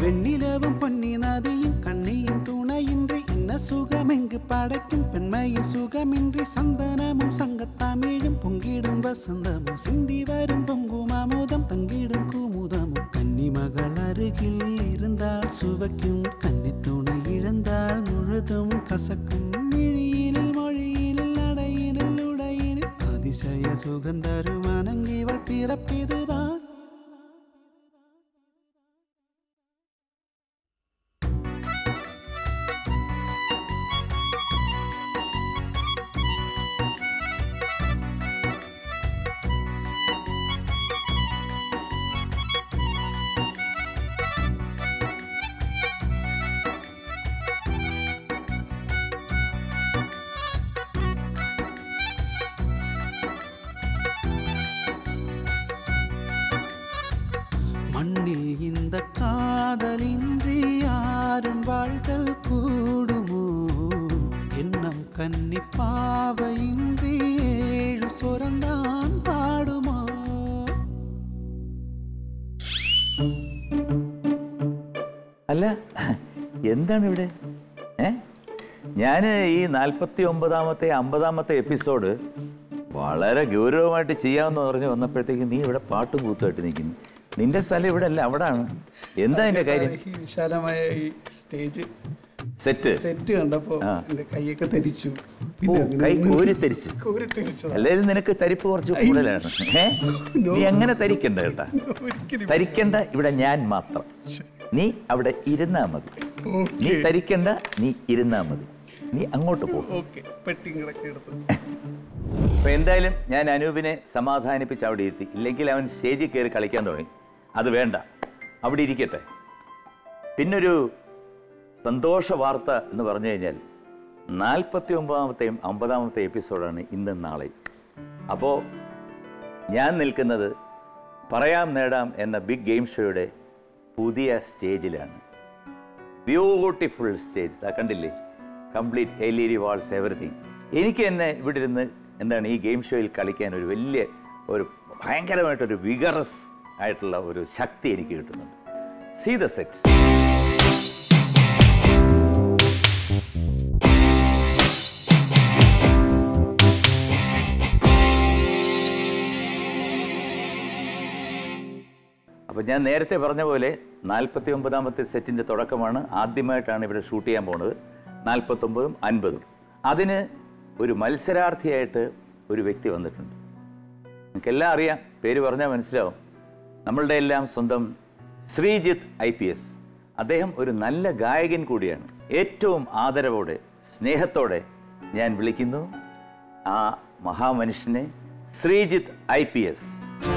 வெண்ணிலவும் பொன்னி நதியும் கண்ணியும் துணையின்றி என்ன சுகமெங்கு படைக்கும் பெண்மையின் சுகமின்றி சந்தனமும் சங்கத்தமிழும் பொங்கிடும் வசந்தமும் சிந்தி வரும் பொங்கும் அமுதம் தங்கிடும் குமுதமும் கன்னிமகள் அருகில் இருந்தால் சுவைக்கும் கன்னி துணை இழந்தால் முழுதும் கசக்கும் மிழியினில் மொழியினில் நடையினில் உடையினில் அதிசய சுகந்தரும் அணங்கிவள் பிறப்பிதுதான் மண்ணில் இந்த காதலின்றி யாரும் வாழ்தல் கூடுமோ எண்ணம் கன்னி பாவையின்றி ஏழு சுரந்தான் பாடுமோ അല്ല എന്താണ് ഇവിടെ ഏ ഞാൻ ഈ നാൽപ്പത്തി ഒമ്പതാമത്തെ അമ്പതാമത്തെ എപ്പിസോഡ് വളരെ ഗൗരവമായിട്ട് ചെയ്യാമെന്ന് പറഞ്ഞ് വന്നപ്പോഴത്തേക്ക് നീ ഇവിടെ പാട്ടും കൂത്തുമായിട്ട് നിൽക്കുന്നു നിന്റെ സ്ഥലം ഇവിടെ അല്ല അവിടാണ് എന്താ എൻ്റെ കാര്യം ഈ വിശാലമായ ഈ സ്റ്റേജ് സെറ്റ് സെറ്റ് കണ്ടപ്പോ എന്റെ കൈയൊക്കെ തെരിച്ചു ഓ, കൈ കോരിത്തെരിച്ചു കോരിത്തെരിച്ചതാ അല്ലെങ്കിൽ നിനക്ക് തരിപ്പ് കുറച്ച് കൂടുതലാണ് ഏ നീ അങ്ങനെ തരിക്കണ്ട കേട്ടാ ഒരിക്കലും തരിക്കണ്ട ഇവിടെ ഞാൻ മാത്രം നീ അവിടെ ഇരുന്നാ മതി നീ തരിക്കണ്ട നീ ഇരുന്നാ മതി നീ അങ്ങോട്ട് പോ ഓക്കെ പെട്ടിങ്ങളൊക്കെ എടുത്ത് അപ്പൊ എന്തായാലും ഞാൻ അനൂപിനെ സമാധാനിപ്പിച്ച് അവിടെ ഇരുത്തി ഇല്ലെങ്കിൽ അവൻ സ്റ്റേജിൽ കയറി കളിക്കാൻ തുടങ്ങി അത് വേണ്ട അവിടെ ഇരിക്കട്ടെ പിന്നൊരു സന്തോഷ വാർത്ത എന്ന് പറഞ്ഞു കഴിഞ്ഞാൽ നാൽപ്പത്തി ഒമ്പതാമത്തെയും അമ്പതാമത്തെ എപ്പിസോഡാണ് ഇന്നും നാളെയും അപ്പോൾ ഞാൻ നിൽക്കുന്നത് പറയാം നേടാം എന്ന ബിഗ് ഗെയിം ഷോയുടെ പുതിയ സ്റ്റേജിലാണ് ബ്യൂട്ടിഫുൾ സ്റ്റേജ് ആ കണ്ടില്ലേ complete L E D walls everything എനിക്ക് തന്നെ ഇവിടെ ഇരുന്ന് എന്താണ് ഈ ഗെയിം ഷോയിൽ കളിക്കാൻ ഒരു വലിയ ഒരു ഭയങ്കരമായിട്ടൊരു വിഗറസ് ആയിട്ടുള്ള ഒരു ശക്തി എനിക്ക് കിട്ടുന്നുണ്ട് സീ ദ സെറ്റ് അപ്പോൾ ഞാൻ നേരത്തെ പറഞ്ഞ പോലെ നാൽപ്പത്തി ഒമ്പതാമത്തെ സെറ്റിൻ്റെ തുടക്കമാണ് ആദ്യമായിട്ടാണ് ഇവിടെ ഷൂട്ട് ചെയ്യാൻ പോണത് നാൽപ്പത്തൊമ്പതും അൻപതും അതിന് ഒരു മത്സരാർത്ഥിയായിട്ട് ഒരു വ്യക്തി വന്നിട്ടുണ്ട് നിങ്ങൾക്കെല്ലാം അറിയാം പേര് പറഞ്ഞാൽ മനസ്സിലാവും നമ്മളുടെ എല്ലാം സ്വന്തം ശ്രീജിത്ത് ഐ പി എസ് അദ്ദേഹം ഒരു നല്ല ഗായകൻ കൂടിയാണ് ഏറ്റവും ആദരവോടെ സ്നേഹത്തോടെ ഞാൻ വിളിക്കുന്നു ആ മഹാമനുഷ്യനെ ശ്രീജിത്ത് ഐ പി എസ്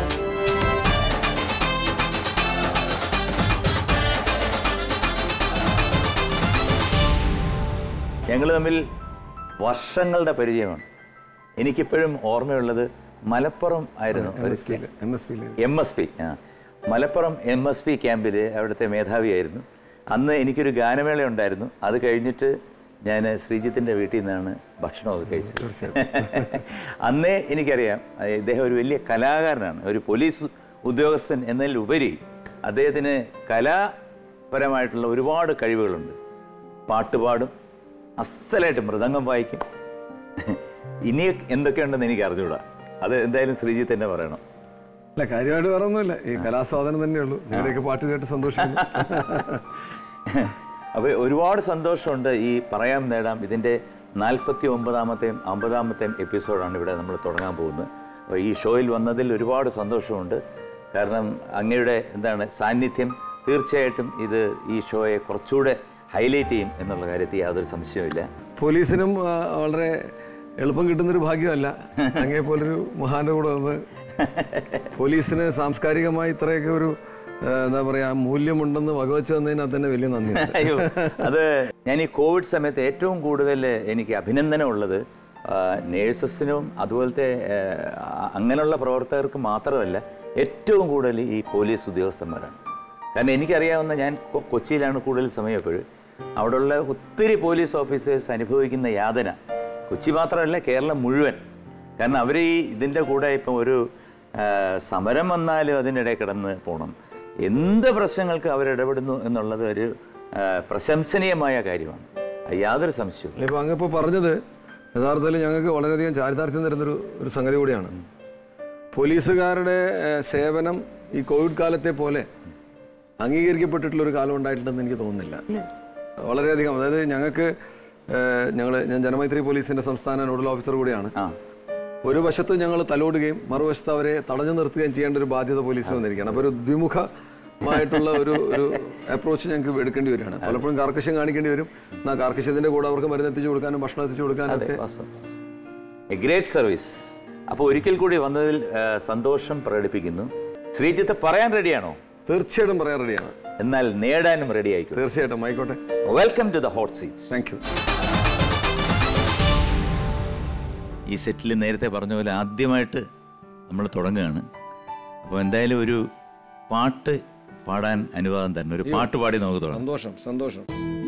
ഞങ്ങൾ തമ്മിൽ വർഷങ്ങളുടെ പരിചയമാണ് എനിക്കിപ്പോഴും ഓർമ്മയുള്ളത് മലപ്പുറം ആയിരുന്നു ഒരു എം എസ് പിയിൽ എം എസ് പി ആ മലപ്പുറം എം എസ് പി ക്യാമ്പിൽ അവിടുത്തെ മേധാവിയായിരുന്നു അന്ന് എനിക്കൊരു ഗാനമേള ഉണ്ടായിരുന്നു അത് കഴിഞ്ഞിട്ട് ഞാൻ ശ്രീജിത്തിൻ്റെ വീട്ടിൽ നിന്നാണ് ഭക്ഷണമൊക്കെ കഴിച്ചത് അന്നേ എനിക്കറിയാം അഹ് ഇദ്ദേഹം ഒരു വലിയ കലാകാരനാണ് ഒരു പോലീസ് ഉദ്യോഗസ്ഥൻ എന്നതിലുപരി അദ്ദേഹത്തിന് കലാപരമായിട്ടുള്ള ഒരുപാട് കഴിവുകളുണ്ട് പാട്ട് പാടും അസലായിട്ട് മൃദംഗം വായിക്കും ഇനി എന്തൊക്കെയുണ്ടെന്ന് എനിക്ക് അറിഞ്ഞൂടാ അത് എന്തായാലും ശ്രീജിത്ത് തന്നെ പറയണം അല്ല കാര്യമായിട്ട് വേറെ ഒന്നുമില്ല ഈ കലാസ്വാദനം തന്നെയുള്ളൂ നിങ്ങളുടെയൊക്കെ പാട്ട് കേട്ട് സന്തോഷിക്കുന്നു അപ്പോൾ ഒരുപാട് സന്തോഷമുണ്ട് ഈ പറയാം നേടാം ഇതിൻ്റെ നാൽപ്പത്തി ഒമ്പതാമത്തെയും അമ്പതാമത്തെയും എപ്പിസോഡാണ് ഇവിടെ നമ്മൾ തുടങ്ങാൻ പോകുന്നത് അപ്പോൾ ഈ ഷോയിൽ വന്നതിൽ ഒരുപാട് സന്തോഷമുണ്ട് കാരണം അങ്ങയുടെ എന്താണ് സാന്നിധ്യം തീർച്ചയായിട്ടും ഇത് ഈ ഷോയെ കുറച്ചുകൂടെ ഹൈലൈറ്റ് ചെയ്യും എന്നുള്ള കാര്യത്തിൽ യാതൊരു സംശയവുമില്ല പോലീസിനും ആ, വളരെ എളുപ്പം കിട്ടുന്നൊരു ഭാഗ്യമല്ല അങ്ങേ പോലൊരു മഹാന്റെ കൂടെ വന്ന് പോലീസിന് സാംസ്കാരികമായി ഇത്രയൊക്കെ ഒരു ആ, എന്താ പറയാ മൂല്യമുണ്ടെന്ന് വകവെച്ച് തന്നതിന് അത് തന്നെ വലിയ നന്ദിയുണ്ട് അയ്യോ അത് ഞാൻ ഈ കോവിഡ് സമയത്ത് ഏറ്റവും കൂടുതൽ എനിക്ക് അഭിനന്ദനമുള്ളത് നേഴ്സസിനും അതുപോലത്തെ ആ, അങ്ങനെയുള്ള പ്രവർത്തകർക്ക് മാത്രമല്ല ഏറ്റവും കൂടുതൽ ഈ പോലീസ് ഉദ്യോഗസ്ഥന്മാരാണ് കാരണം എനിക്കറിയാവുന്ന ഞാൻ കൊ- കൊച്ചിയിലാണ് കൂടുതൽ സമയം എപ്പോഴും അവിടെയുള്ള ഒത്തിരി പോലീസ് ഓഫീസേഴ്സ് അനുഭവിക്കുന്ന യാതന കൊച്ചി മാത്രമല്ല കേരളം മുഴുവൻ കാരണം അവർ ഈ ഇതിൻ്റെ കൂടെ ഇപ്പം ഒരു ആ, സമരം വന്നാലും അതിനിടെ കിടന്ന് പോകണം എന്ത് പ്രശ്നങ്ങൾക്ക് അവരിടപെടുന്നു എന്നുള്ളത് ഒരു ആ, പ്രശംസനീയമായ കാര്യമാണ് അത് യാതൊരു സംശയവും ഇപ്പൊ അങ്ങിപ്പോ പറഞ്ഞത് യഥാർത്ഥത്തിൽ ഞങ്ങൾക്ക് വളരെയധികം ചാരിതാർത്ഥ്യം തരുന്നൊരു ഒരു സംഗതി കൂടിയാണ് പോലീസുകാരുടെ ഏഹ്, സേവനം ഈ കോവിഡ് കാലത്തെ പോലെ അംഗീകരിക്കപ്പെട്ടിട്ടുള്ള ഒരു കാലം ഉണ്ടായിട്ടുണ്ടെന്ന് എനിക്ക് തോന്നുന്നില്ല വളരെയധികം അതായത് ഞങ്ങൾക്ക് ഞങ്ങൾ ഞാൻ ജനമൈത്രി പോലീസിന്റെ സംസ്ഥാന നോഡൽ ഓഫീസർ കൂടിയാണ് ആ ഒരു വശത്ത് ഞങ്ങൾ തലോടുകയും മറുവശത്ത് അവരെ തടഞ്ഞു നിർത്തുകയും ചെയ്യേണ്ട ഒരു ബാധ്യത പോലീസിന് വന്നിരിക്കുകയാണ് അപ്പോൾ ഒരു ദ്വിമുഖമായിട്ടുള്ള ഒരു ഒരു അപ്രോച്ച് ഞങ്ങൾക്ക് എടുക്കേണ്ടി വരികയാണ് പലപ്പോഴും കാർക്കശ്യം കാണിക്കേണ്ടി വരും എന്നാൽ കാർക്കശ്യത്തിന്റെ കൂടെ അവർക്ക് മരുന്ന് എത്തിച്ചു കൊടുക്കാനും ഭക്ഷണം എത്തിച്ചു കൊടുക്കാനും ഒക്കെ എ ഗ്രേറ്റ് സർവീസ് അപ്പോൾ ഒരിക്കൽ കൂടി വന്നതിൽ ആ, സന്തോഷം പ്രകടിപ്പിക്കുന്നു ശ്രീജിത്ത് പറയാൻ റെഡിയാണോ തീർച്ചയായിട്ടും പറയാൻ റെഡിയാണ് എന്നാൽ നേടാനും റെഡി ആയിക്കോ തീർച്ചയായിട്ടും ആയിക്കോട്ടെ welcome to the hot seat thank you ഈ സെറ്റിൽ നേരത്തെ പറഞ്ഞ പോലെ ആദ്യമായിട്ട് നമ്മൾ തുടങ്ങുകയാണ് അപ്പോൾ എന്തായാലും ഒരു പാട്ട് പാടാൻ അനുവാദം തന്നെ ഒരു പാട്ട് പാടി നമുക്ക് തുടങ്ങാം സന്തോഷം സന്തോഷം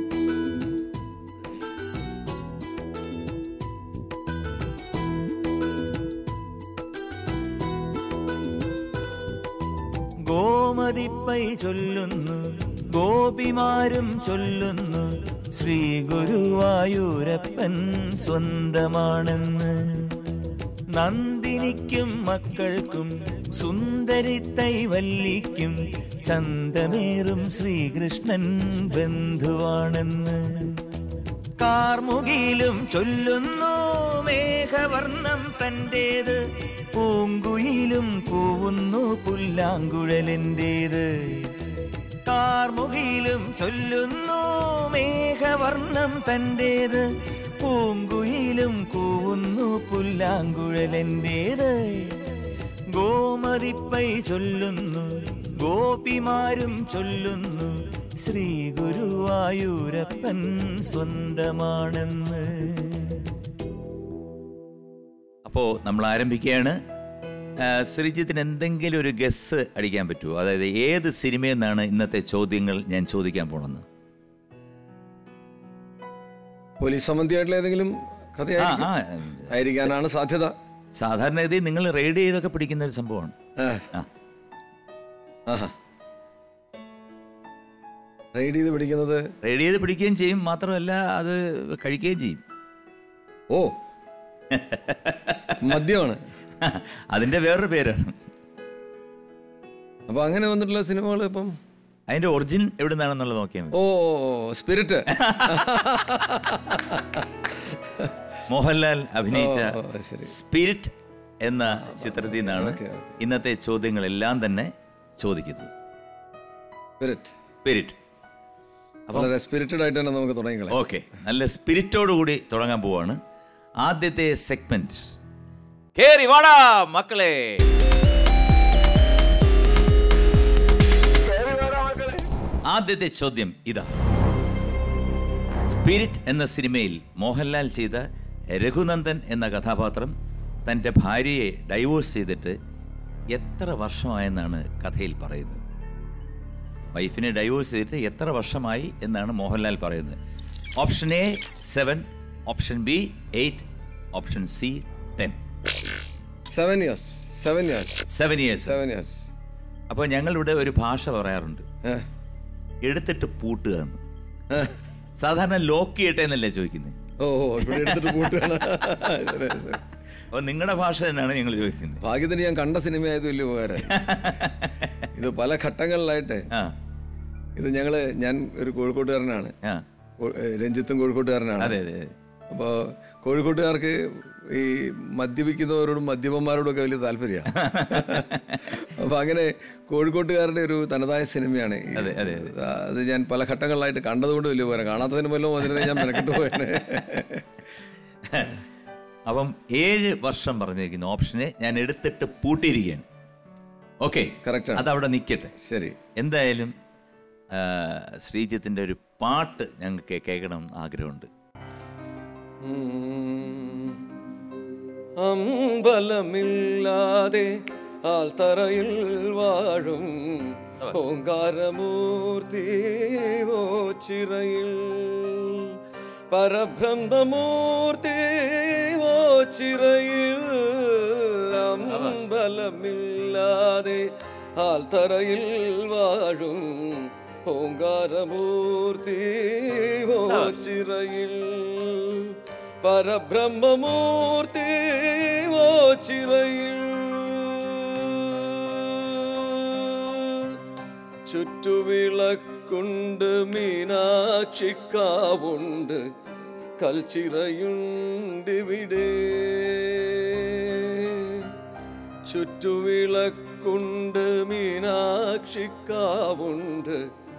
ഗോമതിപ്പൈ ചൊല്ലുന്നു ഗോപിമാരും ചൊല്ലുന്നു ശ്രീ ഗുരുവായൂരപ്പൻ സ്വന്തമാണെന്ന് നന്ദിനിക്കും മക്കൾക്കും സുന്ദരി തൈവല്ലിക്കും ചന്തമേറും ശ്രീകൃഷ്ണൻ ബന്ധുവാണെന്ന് കാർമുകിലും ചൊല്ലുന്നു മേഘവർണം തന്റേത് പൂങ്കുയിലും കൂവുന്നു പുല്ലാങ്കുഴലിൻ്റേത് കാർമുകിലും ചൊല്ലുന്നു മേഘവർണം തന്റേത് പൂങ്കുയിലും കൂവുന്നു പുല്ലാങ്കുഴലിൻ്റേത് ഗോമതിപ്പൈ ചൊല്ലുന്നു ഗോപിമാരും ചൊല്ലുന്നു ശ്രീ ഗുരുവായൂരപ്പൻ സ്വന്തമാണെന്ന് അപ്പോൾ നമ്മൾ ആരംഭിക്കുകയാണ് ആ, ശ്രീജിത്തിന് എന്തെങ്കിലും ഒരു ഗസ് അടിക്കാൻ പറ്റുമോ അതായത് ഏത് സിനിമയിൽ നിന്നാണ് ഇന്നത്തെ ചോദ്യങ്ങൾ ഞാൻ ചോദിക്കാൻ പോണെന്ന് പോലീസ് സംബന്ധിയായിട്ടുള്ള ഏതെങ്കിലും ആ കഥയായിരിക്കും ആ ആയിരിക്കാനാണ് സാധ്യത സാധാരണഗതിയിൽ നിങ്ങൾ റെയ്ഡ് ചെയ്തൊക്കെ പിടിക്കുന്ന ഒരു സംഭവമാണ് ആ. ആ. ആഹാ റൈഡ് ചെയ്ത് പിടിക്കുന്നത് റെയ്ഡ് ചെയ്ത് പിടിക്കുകയും ചെയ്യും മാത്രമല്ല അത് കഴിക്കുകയും ചെയ്യും ഓ മദ്യമാണ് അതിൻ്റെ വേറൊരു പേരാണ് അപ്പൊ അങ്ങനെ വന്നിട്ടുള്ള സിനിമകൾ ഇപ്പം അതിൻ്റെ ഒറിജിൻ എവിടെ നിന്നാണെന്നുള്ളത് നോക്കിയാൽ മതി ഓ സ്പിരിറ്റ് മോഹൻലാൽ അഭിനയിച്ച ഓ, ഓ, ശരി. സ്പിരിറ്റ് എന്ന ചിത്രത്തിൽ നിന്നാണ് ഇന്നത്തെ ചോദ്യങ്ങളെല്ലാം തന്നെ ചോദിക്കുന്നത് സ്പിരിറ്റ് സ്പിരിറ്റ് വളരെ സ്പിരിറ്റഡ് ആയിട്ട് തന്നെ നമുക്ക് തുടങ്ങിക്കളെ ഓക്കെ നല്ല സ്പിരിറ്റോടു കൂടി തുടങ്ങാൻ പോവാണ് ആദ്യത്തെ സെഗ്മെന്റ് കേറി വാടാ മക്കളെ ആദ്യത്തെ ചോദ്യം ഇതാ സ്പിരിറ്റ് എന്ന സിനിമയിൽ മോഹൻലാൽ ചെയ്ത രഘുനന്ദൻ എന്ന കഥാപാത്രം തൻ്റെ ഭാര്യയെ ഡൈവോഴ്സ് ചെയ്തിട്ട് എത്ര വർഷമായെന്നാണ് കഥയിൽ പറയുന്നത് വൈഫിനെ ഡൈവോഴ്സ് ചെയ്തിട്ട് എത്ര വർഷമായി എന്നാണ് മോഹൻലാൽ പറയുന്നത് option A seven option B eight option C ten seven years seven years seven years seven years അപ്പോൾ ഞങ്ങളിവിടെ ഒരു ഭാഷ പറയാറുണ്ട് എടുത്തിട്ട് പൂട്ടുക എന്ന് സാധാരണ ലോക്ക് ചെയ്യട്ടെ എന്നല്ലേ ചോദിക്കുന്നത് ഓ ഓ ഇവിടെ എടുത്തിട്ട് കൂട്ടുകയാണ് ശരി, ശരി. അപ്പോൾ നിങ്ങളുടെ ഭാഷ തന്നെയാണ് ഞങ്ങൾ ചോദിക്കുന്നത് ഭാഗ്യത്തിന് ഞാൻ കണ്ട സിനിമ ആയത് വലിയ ഉപകാരമായി ഇത് പല ഘട്ടങ്ങളിലായിട്ട് ആ ഇത് ഞങ്ങള് ഞാൻ ഒരു കോഴിക്കോട്ടുകാരനാണ് ആ കോ- ഏ, രഞ്ജിത്തും കോഴിക്കോട്ടുകാരനാണ് അതെ അതെ അതെ അപ്പോൾ കോഴിക്കോട്ടുകാർക്ക് ഈ മദ്യപിക്കുന്നവരോടും മദ്യപന്മാരോടും ഒക്കെ വലിയ താല്പര്യമാണ് അപ്പൊ അങ്ങനെ കോഴിക്കോട്ടുകാരുടെ ഒരു തനതായ സിനിമയാണ് ഈ- അതെ, അതെ, ആ, അത് ഞാൻ പല ഘട്ടങ്ങളിലായിട്ട് കണ്ടതുകൊണ്ട് വലിയ പോരാ കാണാത്ത സിനിമല്ലോ അതിനെ ഞാൻ മെനക്കെട്ട് പോയേനെ അപ്പം ഏഴ് വർഷം പറഞ്ഞിരിക്കുന്ന ഓപ്ഷനെ ഞാൻ എടുത്തിട്ട് പൂട്ടിയിരിക്കുകയാണ് ഓക്കെ കറക്റ്റാണ് അതവിടെ നിൽക്കട്ടെ ശരി എന്തായാലും ആ, ശ്രീജിത്തിൻ്റെ ഒരു പാട്ട് ഞങ്ങൾക്ക് കേൾക്കണം എന്ന് ആഗ്രഹമുണ്ട് അമ്പലമില്ലാതെ ആൽത്തറയിൽ വാഴും ഓങ്കാരമൂർത്തി ഓ ചിറയിൽ പരബ്രഹ്മമൂർത്തി ഓ ചിറയിൽ അമ്പലമില്ലാതെ ആൽത്തറയിൽ വാഴും ഓങ്കാരമൂർത്തി ഓച്ചിറയിൽ പരബ്രഹ്മമൂർത്തി ഓച്ചിറയിൽ ചുറ്റുവിളക്കുണ്ട് മീനാക്ഷിക്കാവുണ്ട് കൽച്ചിറയുണ്ടിവിടെ ചുറ്റുവിളക്കുണ്ട് മീനാക്ഷിക്കാവുണ്ട്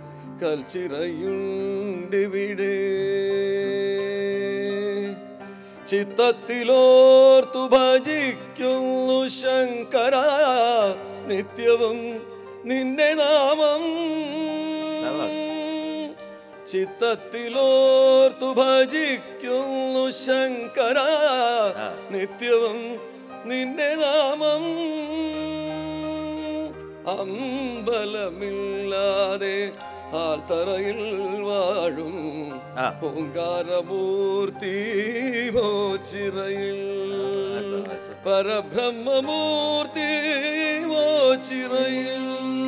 കൽച്ചിറയുണ്ടിവിടെ ചിത്തത്തിലോർത്തു ഭജിക്കുന്നു ശങ്കര നിത്യവും നിന്റെ നാമം ചിത്തത്തിലോർത്തു ഭജിക്കുന്നു ശങ്കര നിത്യവും നിന്റെ നാമം അമ്പലമില്ലാതെ ആൽത്തറയിൽ വാഴും ആ. ഓങ്കാരമൂർത്തി മോച്ചിറയിൽ പരബ്രഹ്മമൂർത്തി മോച്ചിറയിൽ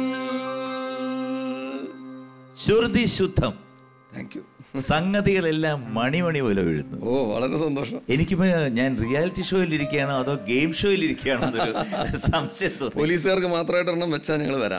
ശ്രുതി ശുദ്ധം താങ്ക് യു സംഗതികളെല്ലാം മണിമണി പോലെ വീഴുന്നു ഓ വളരെ സന്തോഷം എനിക്കിപ്പോ ഞാൻ റിയാലിറ്റി ഷോയിൽ ഇരിക്കുകയാണോ അതോ ഗെയിം ഷോയിൽ ഇരിക്കുകയാണോ എന്നൊരു സംശയം തോന്നി പോലീസുകാർക്ക് മാത്രമായിട്ട് ഒരെണ്ണം വെച്ചാൽ ഞങ്ങൾ വരാം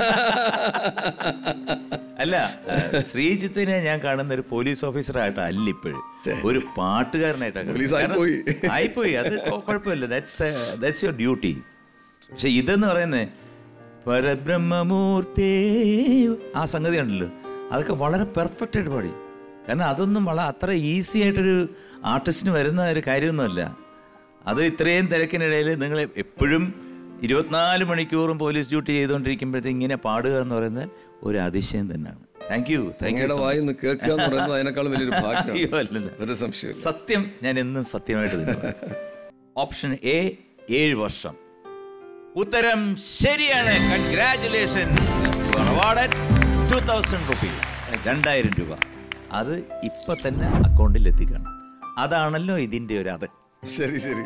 അല്ല ഏഹ്, ശ്രീജിത്തിനെ ഞാൻ കാണുന്ന ഒരു പോലീസ് ഓഫീസറായിട്ട് അല്ല ഇപ്പോഴും ഒരു പാട്ടുകാരനായിട്ടാണ് പോലീസ് കാരണം- ആയിപ്പോയി. ആയിപ്പോയി അത് കൊ- കുഴപ്പമില്ല ദാറ്റ്സ് ദാറ്റ്സ് യുവർ ഡ്യൂട്ടി പക്ഷെ ഇതെന്ന് പറയുന്നത് പരബ്രഹ്മമൂർത്തി ആ സംഗതി ഉണ്ടല്ലോ അതൊക്കെ വളരെ പെർഫെക്റ്റ് ആയിട്ട് പാടി കാരണം അതൊന്നും വളരെ അത്ര ഈസി ആയിട്ടൊരു ആർട്ടിസ്റ്റിന് വരുന്ന ഒരു കാര്യമൊന്നുമല്ല അത് ഇത്രയും തിരക്കിനിടയിൽ നിങ്ങൾ എപ്പോഴും ഇരുപത്തിനാല് മണിക്കൂറും പോലീസ് ഡ്യൂട്ടി ചെയ്തുകൊണ്ടിരിക്കുമ്പോഴത്തേക്ക് ഇങ്ങനെ പാടുക എന്ന് പറയുന്നത് ഒരു അതിശയം തന്നെയാണ് താങ്ക് യു താങ്ക് യു അങ്ങയുടെ വായി നിന്ന് കേൾക്കുക എന്ന് പറയുന്നത് അതിനേക്കാളും വലിയൊരു അയ്യോ, ഭാഗ്യം അല്ലല്ല. ഒരു സംശയം സത്യം ഞാൻ എന്നും സത്യമായിട്ട് തന്നെ പറയും. ഓപ്ഷൻ എ ഏഴ് വർഷം ഉത്തരം ശരിയാണ് congratulation award two thousand rupees രണ്ടായിരം രൂപ അത് ഇപ്പൊ തന്നെ അക്കൗണ്ടിൽ എത്തിക്കണം അതാണല്ലോ ഇതിന്റെ ഒരു അത് ശരി ശരി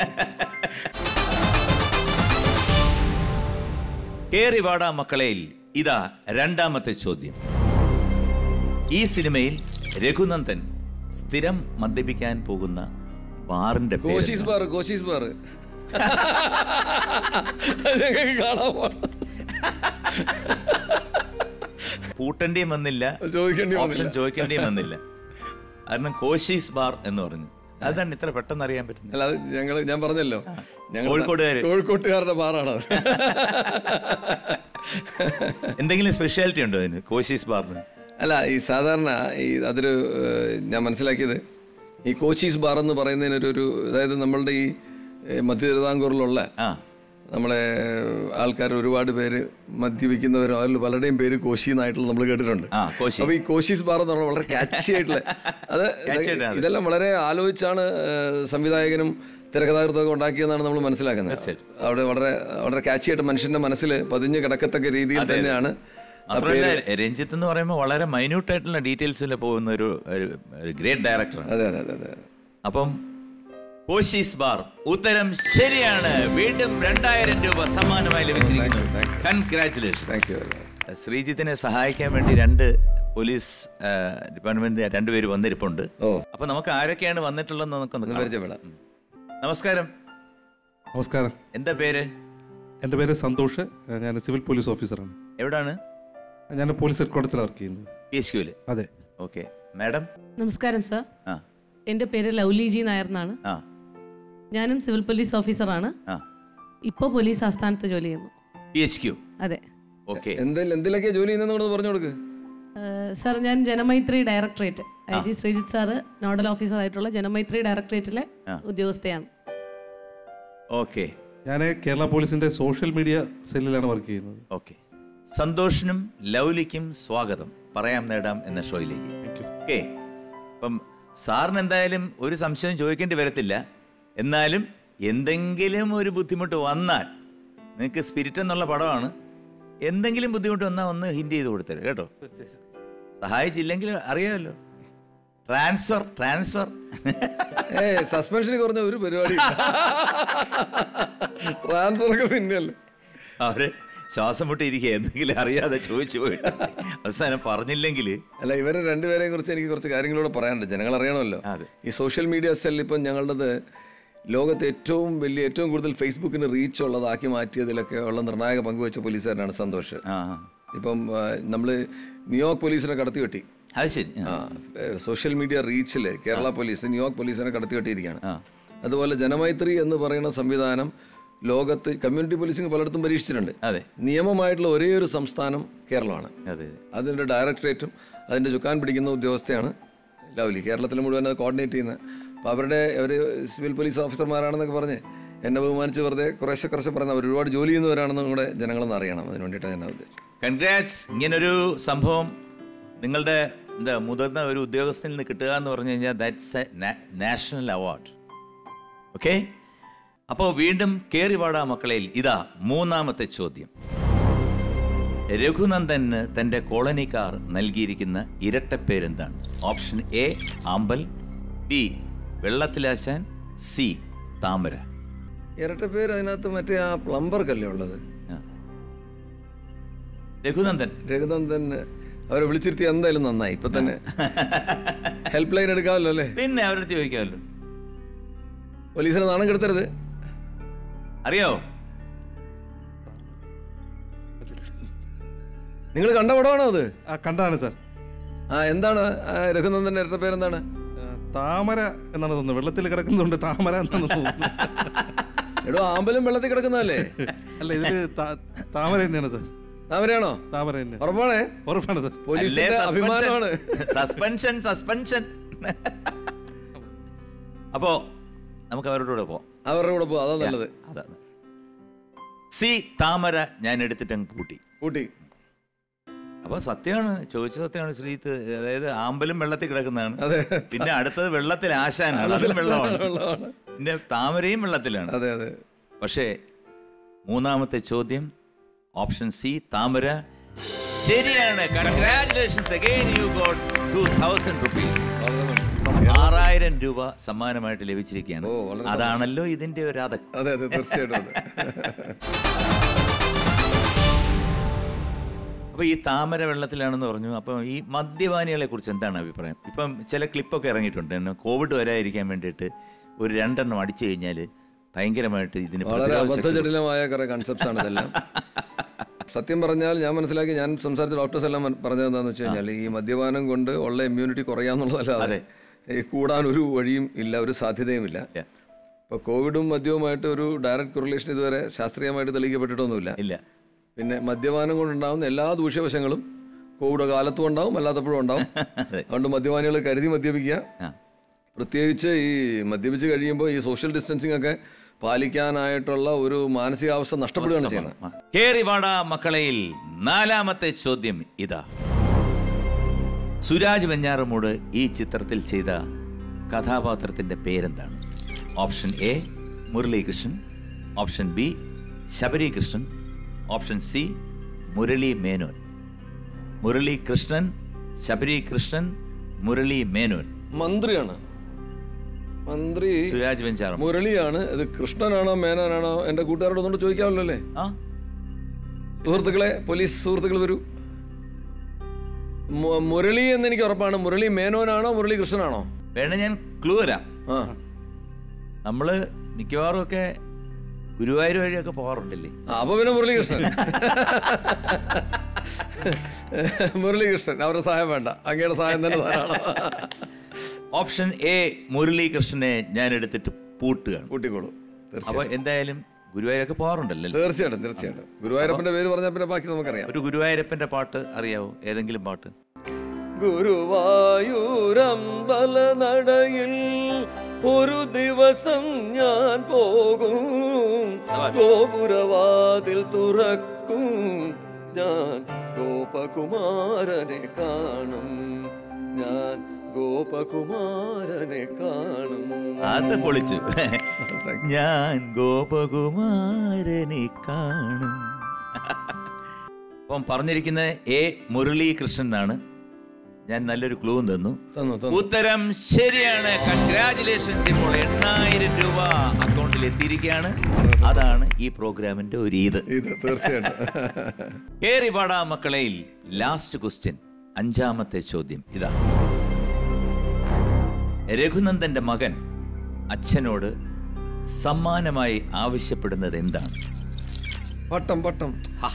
കേറി വാടാ മക്കളയിൽ ഇതാ രണ്ടാമത്തെ ചോദ്യം ഈ സിനിമയിൽ രഘുനന്ദൻ സ്ഥിരം മദ്യപിക്കാൻ പോകുന്ന ബാറിന്റെ പേര് കോശീസ് ബാർ കോശീസ് ബാർ ഞങ്ങൾക്ക് കാണാൻ പാടില്ല. പൂട്ടേണ്ടിയും വന്നില്ല ചോദിക്കേണ്ടി ഓപ്ഷൻ വന്നില്ല. ചോദിക്കേണ്ടിയും വന്നില്ല കാരണം കോശീസ് ബാർ എന്ന് പറഞ്ഞു അതാണ് ഇത്ര പെട്ടെന്ന് അറിയാൻ പറ്റുന്നത് അല്ല അത് ഞങ്ങൾ ഞാൻ പറഞ്ഞല്ലോ ഞങ്ങൾ കോഴിക്കോട്ടുകാര്. കോഴിക്കോട്ടുകാരുടെ ബാറാണ് അത് എന്തെങ്കിലും സ്പെഷ്യാലിറ്റി ഉണ്ടോ അതിന് കോശീസ് ബാറിന് അല്ല ഈ സാധാരണ ഈ അതൊരു ഏഹ്, ഞാൻ മനസ്സിലാക്കിയത് ഈ കോച്ചീസ് ബാർ എന്ന് പറയുന്നതിനൊരു ഒരു അതായത് നമ്മളുടെ ഈ ഏഹ്, മധ്യ തിരുവിതാംകൂറിലുള്ള ആ നമ്മളെ ആൾക്കാർ ഒരുപാട് പേര് മദ്യപിക്കുന്നവരും അതിൽ പലരുടെയും പേര് കോശി എന്നായിട്ടുള്ള നമ്മൾ കേട്ടിട്ടുണ്ട് ആ, കോശി. അപ്പൊ ഈ കോശീസ് ബാർ എന്ന് പറഞ്ഞാൽ വളരെ കാച്ചി ആയിട്ടുള്ള അത് Catchy ആയിട്ടാണ് അത്. ഇതെല്ലാം വളരെ ആലോചിച്ചാണ് ഏഹ്, സംവിധായകനും തിരക്കഥാകൃത്തൊക്കെ ഉണ്ടാക്കിയതെന്നാണ് നമ്മൾ മനസ്സിലാക്കുന്നത് തീർച്ചയായിട്ടും. അവിടെ വളരെ വളരെ കാച്ചി ആയിട്ട് മനുഷ്യന്റെ മനസ്സിൽ പതിഞ്ഞ് കിടക്കത്തക്ക രീതിയിൽ തന്നെയാണ് ആ മാത്രമല്ല പേര് രഞ്ജിത്ത് എന്ന് പറയുമ്പോൾ വളരെ മൈന്യൂട്ട് ആയിട്ടുള്ള ഡീറ്റെയിൽസിൽ പോകുന്ന ഒരു ഗ്രേറ്റ് ഡയറക്ടറാണ് അതെ അതെ അതെ അതെ അപ്പം കോശീസ് ബാർ ഉത്തരം ശരിയാണ് വീണ്ടും രണ്ടായിരം രൂപ സമ്മാനമായി ലഭിച്ചിരിക്കുന്നു congratulation thank you very much ശ്രീജിത്തിനെ സഹായിക്കാൻ വേണ്ടി രണ്ട് പോലീസ് ആ, ഡിപ്പാർട്ട്മെന്റ് രണ്ടുപേര് വന്നിരിപ്പുണ്ട് ഓ അപ്പൊ നമുക്ക് ആരൊക്കെയാണ് വന്നിട്ടുള്ളതെന്ന് നമുക്കൊന്ന് കാണാം. പരിചയപ്പെടാം നമസ്കാരം നമസ്കാരം എന്താ പേര് എൻ്റെ പേര് സന്തോഷ് ഞാൻ സിവിൽ പോലീസ് ഓഫീസറാണ് എവിടാണ് ഞാൻ പോലീസ് ഹെഡ്ക്വാർട്ടേഴ്സിലാണ് വർക്ക് ചെയ്യുന്നത് പി എസ് ക്യൂല് അതെ ഓക്കെ മാഡം നമസ്കാരം സർ ആ എൻ്റെ പേര് ലൗലി ജി നായർ എന്നാണ് ആ ഞാനും സിവിൽ പോലീസ് ഓഫീസറാണ് ആ ഇപ്പോൾ പോലീസ് ആസ്ഥാനത്ത് ജോലി ചെയ്യുന്നു പി എച്ച് ക്യൂ അതെ ഓക്കെ എന്തെങ്കിലും എന്തിലൊക്കെയാ ജോലി ചെയ്യുന്നതെന്ന് പറഞ്ഞു കൊടുക്ക് ഏഹ് സർ ഞാൻ Janamaithri directorate I G Sreejith sir nodal ഓഫീസറായിട്ടുള്ള ജനമൈത്രി ഡയറക്ടറേറ്റിലെ ഉദ്യോഗസ്ഥയാണ് ഓക്കെ ഞാൻ കേരള പോലീസിൻ്റെ സോഷ്യൽ മീഡിയ സെല്ലിലാണ് വർക്ക് ചെയ്യുന്നത് ഓക്കെ സന്തോഷിനും ലൗലിക്കും സ്വാഗതം പറയാം നേടാം എന്ന ഷോയിലേക്ക് ഓക്കെ അപ്പം സാറിന് എന്തായാലും ഒരു സംശയം ചോദിക്കേണ്ടി വരത്തില്ല എന്നാലും എന്തെങ്കിലും ഒരു ബുദ്ധിമുട്ട് വന്നാൽ നിങ്ങൾക്ക് സ്പിരിറ്റ് എന്നുള്ള പടമാണ് എന്തെങ്കിലും ബുദ്ധിമുട്ട് വന്നാൽ ഒന്ന് ഹിന്റ് ചെയ്ത് കൊടുത്തരും കേട്ടോ സഹായിച്ചില്ലെങ്കിൽ അറിയാമല്ലോ ട്രാൻസ്ഫർ ട്രാൻസ്ഫർ ഏ സസ്പെൻഷന് കുറഞ്ഞ ഒരു പരിപാടി ട്രാൻസ്ഫർ ഒക്കെ പിന്നെയല്ലേ അവര് ശ്വാസം മുട്ടിയിരിക്കുക എന്തെങ്കിലും അറിയാതെ ചോദിച്ചു പോയിട്ട് അവസാനം പറഞ്ഞില്ലെങ്കിൽ അല്ല ഇവരെ രണ്ടുപേരെയും കുറിച്ച് എനിക്ക് കുറച്ച് കാര്യങ്ങളൂടെ പറയാനുണ്ട് ജനങ്ങൾ അറിയണമല്ലോ അതെ. ഈ സോഷ്യൽ മീഡിയ സെൽ ഇപ്പം ഞങ്ങളുടേത് ലോകത്ത് ഏറ്റവും വലിയ ഏറ്റവും കൂടുതൽ ഫേസ്ബുക്കിന് റീച്ച് ഉള്ളതാക്കി മാറ്റിയതിലൊക്കെ ഉള്ള നിർണായക പങ്കുവച്ച പോലീസുകാരനാണ് സന്തോഷ് ആ ഇപ്പം നമ്മൾ ന്യൂയോർക്ക് പോലീസിനെ കടത്തി വെട്ടി അത് ശരി ആ. ആ സോഷ്യൽ മീഡിയ റീച്ചിൽ കേരള പോലീസ് ന്യൂയോർക്ക് പോലീസിനെ കടത്തി വെട്ടിയിരിക്കുകയാണ് ആ. അതുപോലെ ജനമൈത്രി എന്ന് പറയുന്ന സംവിധാനം ലോകത്ത് കമ്മ്യൂണിറ്റി പോലീസിംഗ് പലയിടത്തും പരീക്ഷിച്ചിട്ടുണ്ട് അതെ നിയമമായിട്ടുള്ള ഒരേ ഒരു സംസ്ഥാനം കേരളമാണ് അതെ അതിൻ്റെ ഡയറക്ടറേറ്റും അതിൻ്റെ ചുക്കാൻ പിടിക്കുന്ന ഉദ്യോഗസ്ഥയാണ് ലവ്ലി കേരളത്തിൽ മുഴുവൻ അത് കോർഡിനേറ്റ് ചെയ്യുന്നത് അപ്പോൾ അവരുടെ അവർ സിവിൽ പോലീസ് ഓഫീസർമാരാണെന്നൊക്കെ പറഞ്ഞ് എന്നെ ബഹുമാനിച്ച് വെറുതെ കുറേശ്ശെ കുറച്ച് പറയുന്ന അവർ ഒരുപാട് ജോലി ചെയ്യുന്നവരാണെന്നും കൂടെ ജനങ്ങളൊന്ന് അറിയണം അതിന് വേണ്ടിയിട്ടാണ് ഞാൻ ഉദ്ദേശിച്ചത് കൺഗ്രാറ്റ്സ് ഇങ്ങനൊരു സംഭവം നിങ്ങളുടെ എന്താ മുതിർന്ന ഒരു ഉദ്യോഗസ്ഥനിൽ നിന്ന് കിട്ടുക എന്ന് പറഞ്ഞു കഴിഞ്ഞാൽ that's a national award okay അപ്പോൾ വീണ്ടും കേറിവാടാ മക്കളയിൽ ഇതാ മൂന്നാമത്തെ ചോദ്യം രഘുനന്ദന് തൻ്റെ കോളനിക്കാർ നൽകിയിരിക്കുന്ന ഇരട്ടപ്പേരെന്താണ് ഓപ്ഷൻ എ ആമ്പൽ ബി വെള്ളത്തിലാശാൻ സി താമര ഇരട്ട പേര് അതിനകത്ത് മറ്റേ ആ പ്ലംബർക്കല്ലേ ഉള്ളത് ആ. രഘുനന്ദൻ രഘുനന്ദൻ അവരെ വിളിച്ചിരുത്തി എന്തായാലും നന്നായി ഇപ്പൊ തന്നെ ഹെൽപ്പ് ലൈൻ എടുക്കാമല്ലോ അല്ലേ പിന്നെ അവരുടെ ചോദിക്കാമല്ലോ പോലീസിനെ നാണം കെടുത്തരുത് അറിയോ നിങ്ങൾ കണ്ട പടമാണോ അത് ആ കണ്ടതാണ് സാർ ആ എന്താണ് ആ രഘുനന്ദന്റെ ഇരട്ട പേരെന്താണ് ആ, താമര എന്നാണ് തോന്നുന്നത് വെള്ളത്തിൽ കിടക്കുന്നുണ്ട് താമര എന്നാണ് തോന്നുന്നത് എടോ ആമ്പലും വെള്ളത്തിൽ കിടക്കുന്നതല്ലേ അല്ല ഇതില് താ- താമര തന്നെയാണ് സാർ താമരയാണോ താമര തന്നെ ഉറപ്പാണേ ഉറപ്പാണ് സാർ പോലീസിന്റെ അഭിമാനമാണ് സസ്പെൻഷൻ സസ്പെൻഷൻ അപ്പോ നമുക്ക് അവരുടെ കൂടെ പോവാം അവരുടെ കൂടെ പോ അതാ നല്ലത് അതാണ് സി താമര ഞാൻ എടുത്തിട്ട് അങ്ങ് പൂട്ടി കൂട്ടി അപ്പൊ സത്യമാണ് ചോദിച്ച സത്യമാണ് ശ്രീത്ത് അതായത് ആമ്പലും വെള്ളത്തിൽ കിടക്കുന്നതാണ് അതെ പിന്നെ അടുത്തത് വെള്ളത്തിൽ ആശാനാണ് അതും വെള്ളമാണ് വെള്ളമാണ് പിന്നെ താമരയും വെള്ളത്തിലാണ് അതെ അതെ പക്ഷേ മൂന്നാമത്തെ ചോദ്യം ഓപ്ഷൻ സി താമര ശരിയാണ് congratulations again you got two thousand rupees ആറായിരം രൂപ സമ്മാനമായിട്ട് ലഭിച്ചിരിക്കുകയാണ് ഓ, വളരെ അതാണല്ലോ ഇതിന്റെ ഒരു അത അതെ അതെ തീർച്ചയായിട്ടും അതെ അപ്പൊ ഈ താമര വെള്ളത്തിലാണെന്ന് പറഞ്ഞു അപ്പം ഈ മദ്യപാനികളെ കുറിച്ച് എന്താണ് അഭിപ്രായം ഇപ്പം ചില ക്ലിപ്പൊക്കെ ഇറങ്ങിയിട്ടുണ്ട് എന്നെ കോവിഡ് വരാതിരിക്കാൻ വേണ്ടിയിട്ട് ഒരു രണ്ടെണ്ണം അടിച്ചു കഴിഞ്ഞാൽ ഭയങ്കരമായിട്ട് ഇതിന് വളരെ പ്രതിരോധ ശക്തി അബദ്ധജടിലമായ കുറെ കൺസെപ്റ്റ്സ് ആണ് ഇതെല്ലാം സത്യം പറഞ്ഞാൽ ഞാൻ മനസ്സിലാക്കി ഞാൻ സംസാരിച്ച ഡോക്ടേഴ്സ് എല്ലാം പറഞ്ഞത് എന്താണെന്ന് വെച്ച് കഴിഞ്ഞാൽ ഈ മദ്യപാനം കൊണ്ട് ഉള്ള ഇമ്മ്യൂണിറ്റി കുറയാന്നുള്ളതല്ലാതെ ഈ കൂടാൻ ഒരു വഴിയും ഇല്ല ഒരു സാധ്യതയുമില്ല Yeah. ഇപ്പോൾ കോവിഡും മദ്യവുമായിട്ട് ഒരു ഡയറക്റ്റ് കൊറിലേഷൻ ഇതുവരെ ശാസ്ത്രീയമായിട്ട് തെളിയിക്കപ്പെട്ടിട്ടൊന്നുമില്ല ഇല്ല പിന്നെ മദ്യപാനം കൊണ്ടുണ്ടാകുന്ന എല്ലാ ദൂഷ്യവശങ്ങളും കോവിഡ് കാലത്തും ഉണ്ടാവും അല്ലാത്തപ്പോഴും ഉണ്ടാവും അതെ. അതുകൊണ്ട് മദ്യപാനികൾ കരുതി മദ്യപിക്കുക ആ പ്രത്യേകിച്ച് ഈ മദ്യപിച്ച് കഴിയുമ്പോൾ ഈ സോഷ്യൽ ഡിസ്റ്റൻസിങ് ഒക്കെ പാലിക്കാനായിട്ടുള്ള ഒരു മാനസികാവസ്ഥ നഷ്ടപ്പെടുകയാണ് ചെയ്യുന്നത് കേറിവാട മക്കളയിൽ നാലാമത്തെ ചോദ്യം ഇതാ സുരാജ് വെഞ്ഞാറമൂട് ഈ ചിത്രത്തിൽ ചെയ്ത കഥാപാത്രത്തിന്റെ പേരെന്താണ് option A Muralikrishnan option B Sabarikrishnan option C Murali Menon Murali Krishnan Sabari Krishnan Murali Menon മന്ത്രിയാണ് മന്ത്രി സുരാജ് വെഞ്ചാറമൂട് മുരളിയാണ് ഇത് കൃഷ്ണനാണോ മേനോനാണോ എൻ്റെ കൂട്ടുകാരോട് ഒന്നുകൊണ്ട് ചോദിക്കാമല്ലോ അല്ലേ ആ സുഹൃത്തുക്കളെ പോലീസ് സുഹൃത്തുക്കൾ വരൂ മു- മുരളി എന്ന് എനിക്ക് ഉറപ്പാണ് മുരളി മേനോനാണോ മുരളി കൃഷ്ണനാണോ വേണേ ഞാൻ ക്ലൂ തരാം ആ നമ്മള് മിക്കവാറും ഒക്കെ ഗുരുവായൂർ വഴിയൊക്കെ പോകാറുണ്ടല്ലേ ആ, അപ്പൊ പിന്നെ മുരളീകൃഷ്ണൻ മുരളീകൃഷ്ണൻ അവരുടെ സഹായം വേണ്ട അങ്ങയുടെ സഹായം തന്നെ ധാരാളം ഓപ്ഷൻ എ മുരളീകൃഷ്ണനെ ഞാൻ എടുത്തിട്ട് പൂട്ടുകയാണ് കൂട്ടിക്കോളൂ തീർച്ചയായും അപ്പൊ എന്തായാലും ഗുരുവായൂരൊക്കെ പോകാറുണ്ടല്ലോ തീർച്ചയായിട്ടും തീർച്ചയായിട്ടും ഗുരുവായൂരപ്പന്റെ പേര് പറഞ്ഞാൽ പിന്നെ ബാക്കി നമുക്കറിയാം ഒരു ഗുരുവായൂരപ്പന്റെ പാട്ട് അറിയാവോ ഏതെങ്കിലും പാട്ട് ഗുരുവായൂരമ്പല നടയിൽ ഒരു ദിവസം ഞാൻ പോകും ഗോപുരവാതിൽ തുറക്കും ഞാൻ ഗോപകുമാരനെ കാണും ഞാൻ ഗോപകുമാരനെ കാണും അത് പൊളിച്ചു ഞാൻ ഗോപകുമാരനെ കാണും അപ്പം പറഞ്ഞിരിക്കുന്നത് എ മുരളീകൃഷ്ണൻ എന്നാണ് ഞാൻ നല്ലൊരു ക്ലൂ തന്നു തന്നു തന്നു ഉത്തരം ശരിയാണ് കൺഗ്രാചുലേഷൻസ് ഇപ്പോൾ എണ്ണായിരം രൂപ അക്കൗണ്ടിൽ എത്തിയിരിക്കുകയാണ് അതാണ് ഈ പ്രോഗ്രാമിന്റെ ഒരു ഇത് ഇത് തീർച്ചയായിട്ടും ഏറി പാടാ മക്കളയിൽ ലാസ്റ്റ് ക്വസ്റ്റ്യൻ അഞ്ചാമത്തെ ചോദ്യം ഇതാ രഘുനന്ദന്റെ മകൻ അച്ഛനോട് സമ്മാനമായി ആവശ്യപ്പെടുന്നത് എന്താണ് പട്ടം പട്ടം ഹാ,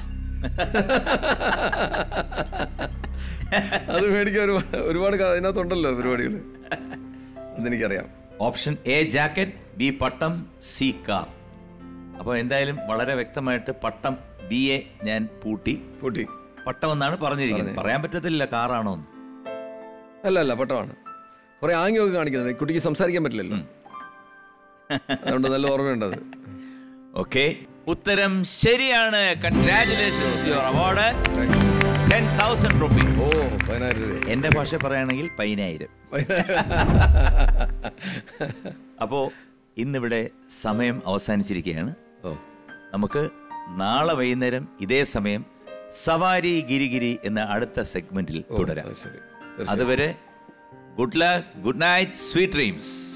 അത് മേടിക്കാൻ ഒരുപാട് ഒരുപാട് ക- അതിനകത്തുണ്ടല്ലോ പരിപാടികൾ അതെനിക്കറിയാം ഓപ്ഷൻ എ ജാക്കറ്റ് ബി പട്ടം സി കാർ അപ്പോൾ എന്തായാലും വളരെ വ്യക്തമായിട്ട് പട്ടം ബി എ ഞാൻ പൂട്ടി പൂട്ടി പട്ടം എന്നാണ് പറഞ്ഞിരിക്കുന്നത് പറയാൻ പറ്റത്തില്ല കാറാണോ എന്ന് അല്ല അല്ല പട്ടമാണ് കുറെ ആംഗ്യമൊക്കെ കാണിക്കുന്നത് കുട്ടിക്ക് സംസാരിക്കാൻ പറ്റില്ലല്ലോ അതുകൊണ്ട് നല്ല ഓർമ്മയുണ്ട് അത് ഓക്കെ ഉത്തരം ശരിയാണ് congratulations your award ten thousand rupees ഓ പതിനായിരം രൂപ എൻ്റെ ഭാഷ പറയുകയാണെങ്കിൽ പതിനായിരം അപ്പോൾ ഇന്നിവിടെ സമയം അവസാനിച്ചിരിക്കുകയാണ് ഓ നമുക്ക് നാളെ വൈകുന്നേരം ഇതേ സമയം സവാരി ഗിരിഗിരി എന്ന അടുത്ത സെഗ്മെന്റിൽ തുടരാം ശരി അതുവരെ good luck good night sweet dreams